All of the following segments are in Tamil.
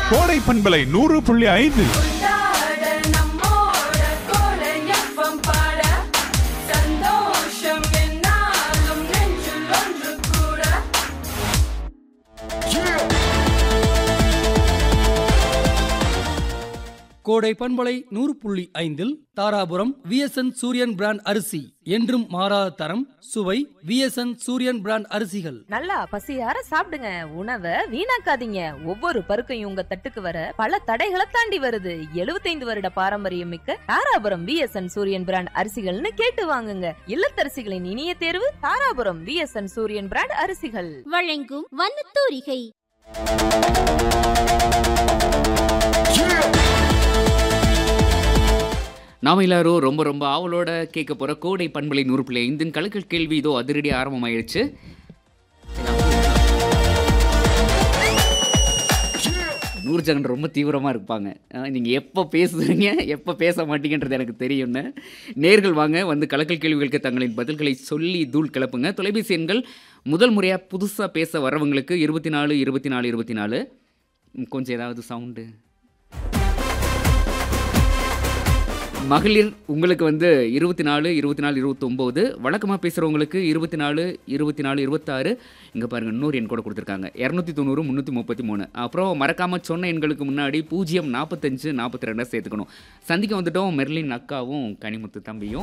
கோடை பண்பலை நூறு புள்ளி ஐந்து கொண்டாட நம்மோட கோடை எஃப்எம் பாட சந்தோஷம் என்னாலும் நெஞ்சில் ஒன்று கூட கோடை பண்பலை நூறு புள்ளி ஐந்தில் தாராபுரம் விஎஸ்என் சூரியன் பிராண்ட் அரிசி என்றும் மாறாத தரம் சுவை விஎஸ்என் சூரியன் பிராண்ட் அரிசிகள் நல்லா பசியார சாப்பிடுங்க உணவை வீணாக்காதீங்க ஒவ்வொரு பருக்கையும் உங்க தட்டுக்கு வர பல தடைகளை தாண்டி வருது 75 வருட பாரம்பரியம் மிக்க தாராபுரம் விஎஸ்என் சூரியன் பிராண்ட் அரிசிகள்னு கேட்டு வாங்குங்க இல்லத்தரசிகளின் இனிய தேர்வு தாராபுரம் விஎஸ்என் சூரியன் பிராண்ட் அரிசிகள் வழங்கும் வண்ணத்தூரிகை நாம எல்லாரும் ரொம்ப ரொம்ப ஆவலோட கேட்க போற கோடை பண்பலை நூறு பிள்ளை ஐந்தின் கலக்கல் கேள்வி இதோ அதிரடி ஆரம்பமாயிருச்சு நூறுஜகன் ரொம்ப தீவிரமாக இருப்பாங்க அஹ் நீங்க எப்போ பேசுறீங்க எப்போ பேச மாட்டீங்கன்றது எனக்கு தெரியும்னு நேர்கள் வாங்க வந்து கலக்கல் கேள்விகளுக்கு தங்களின் பதில்களை சொல்லி தூள் கிளப்புங்க தொலைபேசி எண்கள் முதல் முறையாக புதுசாக பேச வரவங்களுக்கு இருபத்தி நாலு இருபத்தி நாலு இருபத்தி நாலு கொஞ்சம் ஏதாவது சவுண்டு மகளிர் உங்களுக்கு வந்து இருபத்தி நாலு இருபத்தி நாலு இருபத்தொம்போது வழக்கமாக பேசுகிறவங்களுக்கு இருபத்தி நாலு இருபத்தி நாலு இருபத்தாறு இங்கே பாருங்கள் இன்னொரு எண் கூட கொடுத்துருக்காங்க இரநூத்தி தொண்ணூறு முந்நூற்றி முப்பத்தி மூணு அப்புறம் மறக்காமல் சொன்ன எண்களுக்கு முன்னாடி பூஜ்ஜியம் நாற்பத்தஞ்சு நாற்பத்தி ரெண்டாக சேர்த்துக்கணும் சந்திக்க வந்துட்டோம் மெர்லின் அக்காவும் கனிமுத்து தம்பியும்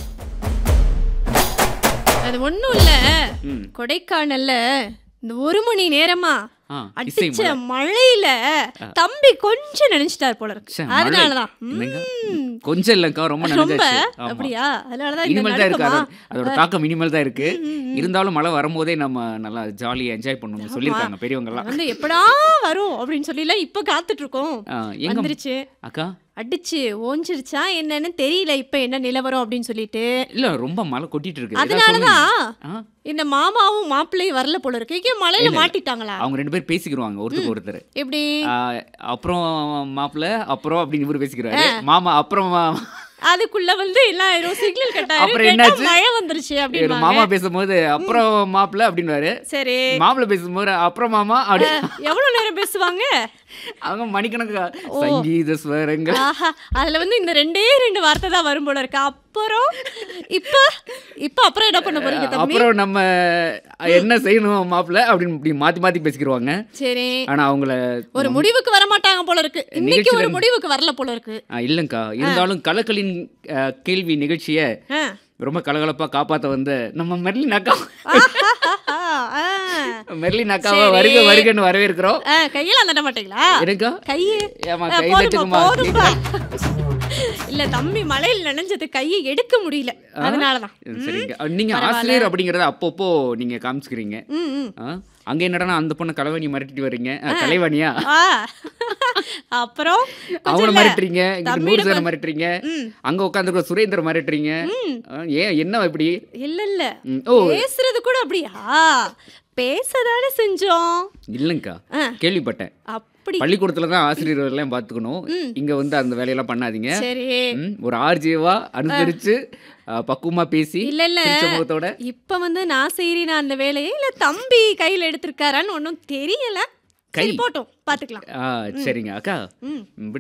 அது ஒண்ணும் இல்ல ம் கொடைக்கானல்ல இந்த ஒரு மணி நேரமா ஆ இசை அடிச்ச மலர். மழையில தம்பி கொஞ்சம் நினைச்சிட்டார் போல இருக்கு ச்சே, மழை. அதனாலதான் என்னங்க? ம். கொஞ்சம் இல்லைக்கா ரொம்ப ரொம்ப நனைஞ்சாச்சு ஆமா. அப்படியா அதனாலதான் இந்த இனிமேல் தான் இருக்கு நடுக்கமா? அதோட- அதோட தாக்கம் இனிமேல் தான் இருக்கு ம், ம், ம். இருந்தாலும் மழை வரும்போதே நம்ம நல்லா ஜாலியாக என்ஜாய் பண்ணணும்னு சொல்லியிருக்காங்க பெரியவங்கலாம் வந்து எப்படா வரும் அப்படின்னு சொல்லி இப்ப காத்துட்டு இருக்கோம் ஆ, எங்க வந்துருச்சு அக்கா அடிச்சு ஓஞ்சிருச்சா என்னன்னு தெரியல இப்ப என்ன நிலவரம் அப்படின்னு சொல்லிட்டு இல்ல ரொம்ப மழை கொட்டிட்டு இருக்கு ஏதாவது அதனாலதான் சொல்லுங்க. ஆ, இந்த மாமாவும் மாப்பிள்ளையும் வரல போல இருக்கு இங்க மழையில இல்ல. மாட்டிட்டாங்களா அவங்க ரெண்டு பேரும் பேசிக்கிருவாங்க ஒருத்தருக்கு ஒருத்தர் எப்படி ஆ, அப்புறம் மாப்பிள்ள அப்புறம் அப்படின்னு இவரு பேசிக்கிறாரு மாமா அப்புறம் மா- அதுக்குள்ள வந்து எல்லாம் ஏதோ சிக்னல் கட் அப்புறம் ஆயிரும் என்னாச்சு? கேட்டா மழை வந்துருச்சு இவரு அப்படின்னு மாமா பேசும்போது அப்புறம் மாப்பிள்ள அப்படின்னுவாரு சரி மாப்பிள்ள பேசும்போது அப்புறம் மாமா அப்படி எவ்வளவு நேரம் பேசுவாங்க அவங்க மணிக்கணக்கா சங்கீத ஸ்வரங்கள் ஆஹா அதுல வந்து இந்த ரெண்டே ரெண்டு வார்த்தை தான் வரும் போல இருக்கு அப்புறம் இப்ப இப்ப அப்புறம் என்ன பண்ண போறீங்க தம்பி அப்புறம் நம்ம என்ன செய்யணும் மாப்பிள்ள அப்படின்னு இப்படி மாத்தி மாத்தி பேசிக்கிருவாங்க சரி ஆனா அவங்கள ஒரு முடிவுக்கு வர மாட்டாங்க போல இருக்கு இன்னைக்கு நிகழ்ச்சியில ஒரு இருந்து- முடிவுக்கு வரல போல இருக்கு ஆ, இல்லைங்கக்கா இருந்தாலும் கலக்கலின் ஆ, கேள்வி நிகழ்ச்சியை ஆ. ரொம்ப கலகலப்பா காப்பாத்த வந்த நம்ம மெர்லின் அக்கா ஆ. மெர்லின் அக்காவை சரி. வருக வருகன்னு வரவேற்கிறோம் ஆ, கையெல்லாம் தட்ட மாட்டீங்களா எனக்கா கையை ஏமா ஆ, கை போதும்பா, தட்டுக்குமா போதும்பா. இல்ல தம்பி மழையில் நனைஞ்சது கையை எடுக்க முடியல அதனாலதான் சரிங்க நீங்க பரவாயில்ல. ஆசிரியர் அப்படிங்கறத அப்பப்போ நீங்க காமிச்சுக்கிறீங்க ம் ம் ஆ? அங்க என்னடா அந்த பொண்ணு கலைவாணி மிரட்டிட்டு வர்றீங்க ஆ, கலைவாணியா ஆ. அப்புறம் கொஞ்சம் அவங்கள இல்ல. மிரட்டுறீங்க இங்க தம்பியிடம் நூறு வந்து- மிரட்டுறீங்க ம். அங்க உட்காந்துருக்க சுரேந்தர் மிரட்டுறீங்க ஆ, ஏன் என்ன இப்படி இல்ல இல்ல ம், ஓ பேசுறது கூட அப்படியா பேசதானே செஞ்சோம் இல்லைங்கக்கா ஆ. கேள்விப்பட்டேன் அப்படி பள்ளிக்கூடத்துல தான் ஆசிரியர்கள் எல்லாம் பாத்துக்கணும் இங்க வந்து அந்த வேலையெல்லாம் பண்ணாதீங்க சரி ம், ஒரு ஆர்ஜேவா அனுசரிச்சு ஆ, பக்குவமா பேசி இல்ல இல்ல சிரிச்ச முகத்தோட இப்ப வந்து நான் செய்றேன் அந்த வேலையை இல்ல தம்பி கையில எடுத்திருக்காரான்னு ஒன்னும் தெரியல கை. சரி போட்டோம் பாத்துக்கலாம் ஆ சரிங்க அக்கா ம் இப்படி